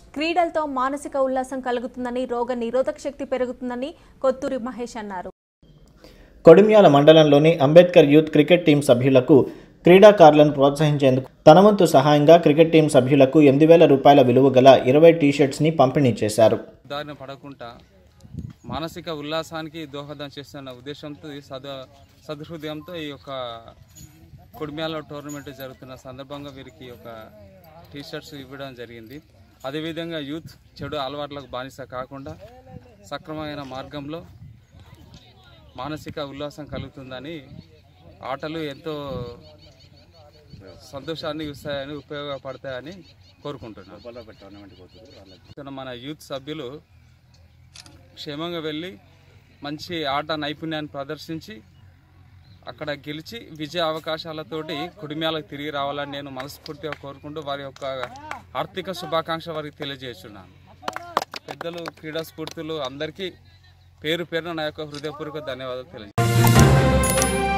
క్రీడలతో మానసిక ఉల్లాసం కలుగుతుందని రోగ నిరోధక శక్తి పెరుగుతుందని కొత్తూరి మహేష్ అన్నారు కొడిమ్యాల మండలంలోని అంబేద్కర్ యూత్ క్రికెట్ టీం సభ్యులకు క్రీడాకారులను ప్రోత్సహించేందుకు తన వంతు సహాయంగా క్రికెట్ టీం సభ్యులకు ఎనిమిది వేల రూపాయల విలువ గల ఇరవై టీషర్ట్స్ని పంపిణీ చేశారు దారిన పడకుండా మానసిక ఉల్లాసానికి దోహదం చేస్తున్న ఉద్దేశంతో ఈ సద సదహృదయంతో ఈ యొక్క కుడిమ్యాల టోర్నమెంట్ జరుగుతున్న సందర్భంగా వీరికి ఒక టీ షర్ట్స్ ఇవ్వడం జరిగింది అదేవిధంగా యూత్ చెడు అలవాట్లకు బానిస కాకుండా సక్రమమైన మార్గంలో మానసిక ఉల్లాసం కలుగుతుందని ఆటలు ఎంతో సంతోషాన్ని ఇస్తాయని ఉపయోగపడతాయని కోరుకుంటున్నాను మన యూత్ సభ్యులు క్షేమంగా వెళ్ళి మంచి ఆట నైపుణ్యాన్ని ప్రదర్శించి అక్కడ గెలిచి విజయ అవకాశాలతోటి కుడిమ్యాలకు తిరిగి రావాలని నేను మనస్ఫూర్తిగా కోరుకుంటూ వారి యొక్క ఆర్థిక శుభాకాంక్ష వారికి తెలియజేస్తున్నాను పెద్దలు క్రీడా స్ఫూర్తులు అందరికీ పేరు పేరున నా యొక్క హృదయపూర్వక ధన్యవాదాలు తెలియజేస్తున్నాను